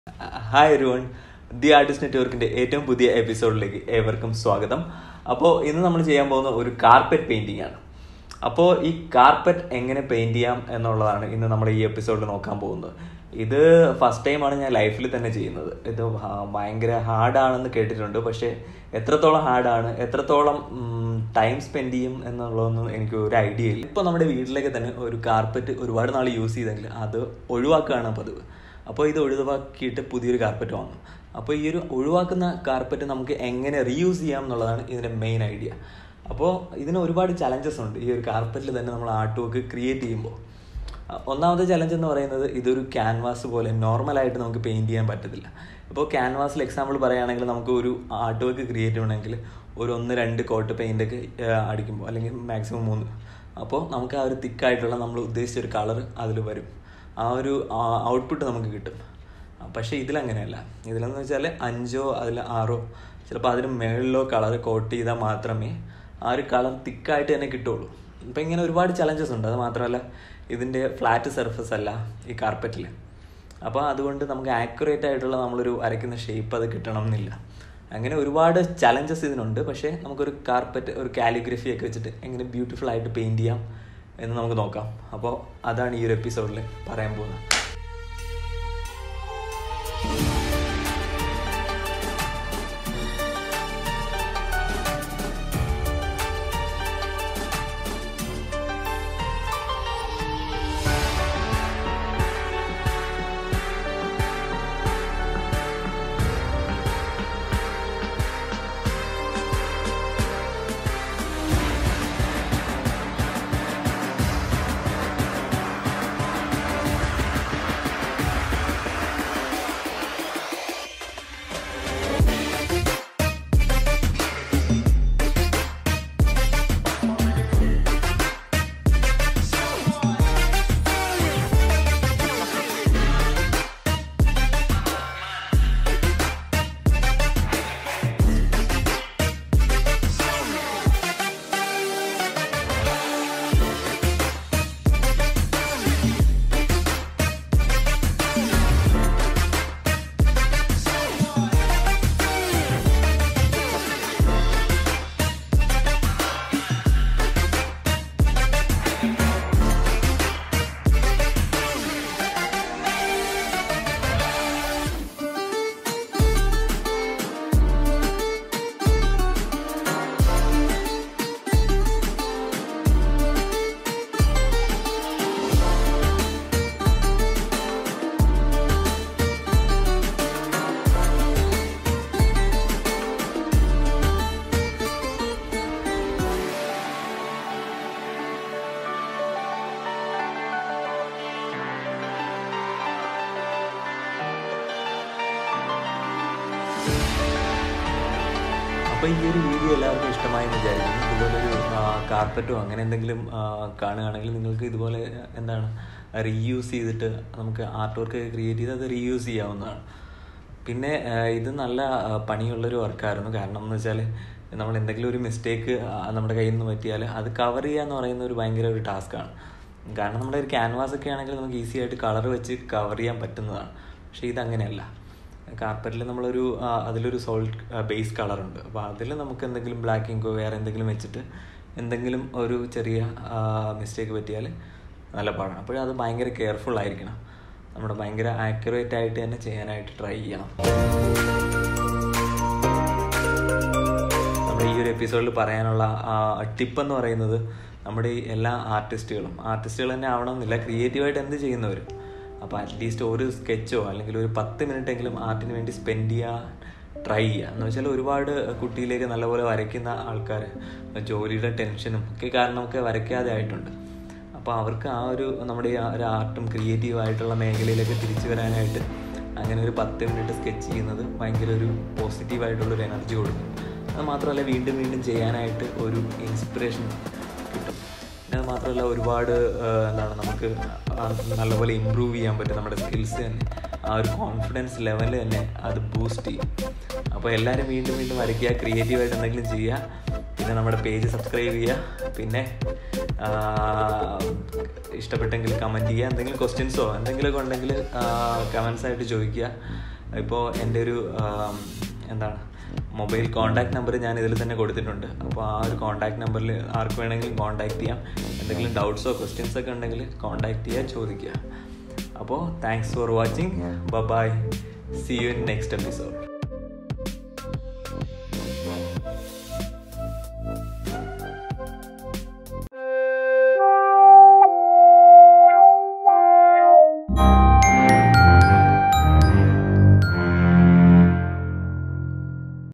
hi everyone the artist നെറ്റ്വർക്കിന്റെ ഏറ്റവും പുതിയ എപ്പിസോഡിലേക്ക് ഏവർക്കും സ്വാഗതം അപ്പോൾ ഇന്ന് നമ്മൾ ചെയ്യാൻ പോകുന്ന ഒരു കാർപ്പറ്റ് പെയിന്റിംഗ് ആണ് അപ്പോൾ ഈ കാർപ്പറ്റ് എങ്ങനെ പെയിന്റ് ചെയ്യാം എന്നുള്ളതാണ് ഇന്ന് നമ്മൾ ഈ എപ്പിസോഡിൽ നോക്കാൻ പോകുന്നത് ഇത് ഫസ്റ്റ് ടൈമാണ് ഞാൻ ലൈഫിൽ തന്നെ ചെയ്യുന്നത് ഇത് ഭ- ഭയങ്കര ഹാർഡാണെന്ന് കേട്ടിട്ടുണ്ട് പക്ഷേ എത്രത്തോളം ഹാർഡാണ് എത്രത്തോളം ടൈം സ്പെൻഡ് ചെയ്യും എന്നുള്ളതൊന്നും എനിക്ക് ഒരു ഐഡിയ ഇല്ല ഇപ്പോൾ നമ്മുടെ വീട്ടിലേക്ക് തന്നെ ഒരു കാർപ്പറ്റ് ഒരുപാട് നാൾ യൂസ് ചെയ്തെങ്കിൽ അത് ഒഴിവാക്കുകയാണ് പതിവ് അപ്പോൾ ഇത് ഒഴിവാക്കിയിട്ട് പുതിയൊരു കാർപ്പറ്റ് വാങ്ങും അപ്പോൾ ഈ ഒരു ഒഴിവാക്കുന്ന കാർപ്പറ്റ് നമുക്ക് എങ്ങനെ റീയൂസ് ചെയ്യാം എന്നുള്ളതാണ് ഇതിൻ്റെ മെയിൻ ഐഡിയ അപ്പോൾ ഇതിന് ഒരുപാട് ചലഞ്ചസ് ഉണ്ട് ഈ ഒരു കാർപ്പറ്റിൽ തന്നെ നമ്മൾ ആർട്ട് വർക്ക് ക്രിയേറ്റ് ചെയ്യുമ്പോൾ ഒന്നാമത്തെ ചലഞ്ച് എന്ന് പറയുന്നത് ഇതൊരു ക്യാൻവാസ് പോലെ നോർമലായിട്ട് നമുക്ക് പെയിൻറ് ചെയ്യാൻ പറ്റത്തില്ല ഇപ്പോൾ ക്യാൻവാസിൽ എക്സാമ്പിൾ പറയുകയാണെങ്കിൽ നമുക്ക് ഒരു ആർട്ട് വർക്ക് ക്രിയേറ്റ് ചെയ്യണമെങ്കിൽ ഒരു ഒന്ന് രണ്ട് കോട്ട് പെയിൻ്റൊക്കെ അടിക്കുമ്പോൾ അല്ലെങ്കിൽ മാക്സിമം മൂന്ന് അപ്പോൾ നമുക്ക് ആ ഒരു തിക്കായിട്ടുള്ള നമ്മൾ ഉദ്ദേശിച്ച ഒരു കളർ അതിൽ വരും ആ ഒരു ഔട്ട്പുട്ട് നമുക്ക് കിട്ടും ആ, പക്ഷേ ഇതിലങ്ങനെയല്ല ഇതിലെന്ന് വെച്ചാൽ അഞ്ചോ അതിൽ ആറോ ചിലപ്പോൾ അതിന് മുകളിലോ കളർ കോട്ട് ചെയ്താൽ മാത്രമേ ആ ഒരു കളർ തിക്കായിട്ട് തന്നെ കിട്ടുള്ളൂ ഇപ്പം ഇങ്ങനെ ഒരുപാട് ചലഞ്ചസ് ഉണ്ട് അത് മാത്രമല്ല ഇതിൻ്റെ ഫ്ലാറ്റ് സർഫസ് അല്ല ഈ കാർപ്പറ്റിൽ അപ്പോൾ അതുകൊണ്ട് നമുക്ക് ആക്യുറേറ്റ് ആയിട്ടുള്ള നമ്മളൊരു വരയ്ക്കുന്ന ഷേപ്പ് അത് കിട്ടണം എന്നില്ല അങ്ങനെ ഒരുപാട് ചലഞ്ചസ് ഇതിനുണ്ട് പക്ഷേ നമുക്കൊരു കാർപ്പറ്റ് ഒരു കാലിഗ്രഫി ഒക്കെ വെച്ചിട്ട് എങ്ങനെ ബ്യൂട്ടിഫുൾ ആയിട്ട് പെയിൻറ് ചെയ്യാം എന്ന് നമുക്ക് നോക്കാം അപ്പോൾ അതാണ് ഈ ഒരു എപ്പിസോഡിൽ പറയാൻ പോകുന്നത് അപ്പോൾ ഈ ഒരു വീഡിയോ എല്ലാവർക്കും ഇഷ്ടമായി എന്ന് വിചാരിക്കുന്നു ഇതുപോലൊരു കാർപ്പറ്റോ അങ്ങനെ എന്തെങ്കിലും ആ, കാണുകയാണെങ്കിൽ നിങ്ങൾക്ക് ഇതുപോലെ എന്താണ് റീയൂസ് ചെയ്തിട്ട് നമുക്ക് ആർട്ട് വർക്ക് ക്രിയേറ്റ് ചെയ്ത് അത് റീയൂസ് ചെയ്യാവുന്നതാണ് പിന്നെ ആ, ഇത് നല്ല ആ, പണിയുള്ളൊരു വർക്കായിരുന്നു കാരണം എന്ന് വെച്ചാൽ നമ്മൾ എന്തെങ്കിലും ഒരു മിസ്റ്റേക്ക് നമ്മുടെ കയ്യിൽ നിന്ന് പറ്റിയാൽ അത് കവർ ചെയ്യുക എന്ന് പറയുന്ന ഒരു ഭയങ്കര ഒരു ടാസ്ക്കാണ് കാരണം നമ്മുടെ ഒരു ക്യാൻവാസ് ഒക്കെ ആണെങ്കിൽ നമുക്ക് ഈസി ആയിട്ട് കളർ വെച്ച് കവർ ചെയ്യാൻ പറ്റുന്നതാണ് പക്ഷേ ഇതങ്ങനെയല്ല കാർപ്പറ്റിൽ നമ്മളൊരു ആ, അതിലൊരു സോൾട്ട് ബേസ് കളറുണ്ട് അപ്പോൾ അതിൽ നമുക്ക് എന്തെങ്കിലും ബ്ലാക്ക് ഇങ്കോ വേറെ എന്തെങ്കിലും വെച്ചിട്ട് എന്തെങ്കിലും ഒരു ചെറിയ മിസ്റ്റേക്ക് പറ്റിയാൽ നല്ല പാടാണ് അപ്പോൾ അത് ഭയങ്കര കെയർഫുൾ ആയിരിക്കണം നമ്മുടെ ഭയങ്കര ആക്യുറേറ്റ് ആയിട്ട് തന്നെ ചെയ്യാനായിട്ട് ട്രൈ ചെയ്യണം നമ്മുടെ ഈ ഒരു എപ്പിസോഡിൽ പറയാനുള്ള ടിപ്പ് എന്ന് പറയുന്നത് നമ്മുടെ ഈ എല്ലാ ആർട്ടിസ്റ്റുകളും ആർട്ടിസ്റ്റുകൾ തന്നെ ആവണമെന്നില്ല ക്രിയേറ്റീവായിട്ട് എന്ത് ചെയ്യുന്നവരും അപ്പോൾ അറ്റ്ലീസ്റ്റ് ഒരു സ്കെച്ചോ അല്ലെങ്കിൽ ഒരു പത്ത് മിനിറ്റ് എങ്കിലും ആർട്ടിന് വേണ്ടി സ്പെൻഡ് ചെയ്യാൻ ട്രൈ ചെയ്യുക എന്ന് വെച്ചാൽ ഒരുപാട് കുട്ടിയിലേക്ക് നല്ലപോലെ വരയ്ക്കുന്ന ആൾക്കാർ ജോലിയുടെ ടെൻഷനും ഒക്കെ കാരണമൊക്കെ വരയ്ക്കാതെ ആയിട്ടുണ്ട് അപ്പോൾ അവർക്ക് ആ ഒരു നമ്മുടെ ഈ ആ ഒരു ആർട്ടും ക്രിയേറ്റീവ് ആയിട്ടുള്ള മേഖലയിലേക്ക് തിരിച്ചു വരാനായിട്ട് അങ്ങനെ ഒരു പത്ത് മിനിറ്റ് സ്കെച്ച് ചെയ്യുന്നത് ഭയങ്കര ഒരു പോസിറ്റീവായിട്ടുള്ളൊരു എനർജി കൊടുക്കും അത് മാത്രമല്ല വീണ്ടും വീണ്ടും ചെയ്യാനായിട്ട് ഒരു ഇൻസ്പിറേഷൻ കിട്ടും പിന്നെ അത് മാത്രമല്ല ഒരുപാട് ആ, എന്താണ് നമുക്ക് ആ നല്ലപോലെ ഇമ്പ്രൂവ് ചെയ്യാൻ പറ്റും നമ്മുടെ സ്കിൽസ് തന്നെ ആ ഒരു കോൺഫിഡൻസ് ലെവൽ തന്നെ അത് ബൂസ്റ്റ് ചെയ്യും അപ്പോൾ എല്ലാവരും വീണ്ടും വീണ്ടും വരയ്ക്കുക ക്രിയേറ്റീവായിട്ട് എന്തെങ്കിലും ചെയ്യുക പിന്നെ നമ്മുടെ പേജ് സബ്സ്ക്രൈബ് ചെയ്യുക പിന്നെ ആ, ഇഷ്ടപ്പെട്ടെങ്കിൽ കമൻറ്റ് ചെയ്യുക എന്തെങ്കിലും ക്വസ്റ്റ്യൻസോ എന്തെങ്കിലുമൊക്കെ ഉണ്ടെങ്കിൽ കമൻസ് ആയിട്ട് ചോദിക്കുക ഇപ്പോൾ എൻ്റെ ഒരു ആം, എന്താണ് മൊബൈൽ കോൺടാക്ട് നമ്പർ ഞാൻ ഇതിൽ തന്നെ കൊടുത്തിട്ടുണ്ട് അപ്പോൾ ആ ഒരു കോൺടാക്ട് നമ്പറിൽ ആർക്ക് വേണമെങ്കിലും കോൺടാക്ട് ചെയ്യാം എന്തെങ്കിലും ഡൗട്ട്സോ ക്വസ്റ്റ്യൻസ് ഒക്കെ ഉണ്ടെങ്കിൽ കോൺടാക്ട് ചെയ്യുക ചോദിക്കുക അപ്പോൾ thanks for watching bye see you in next episode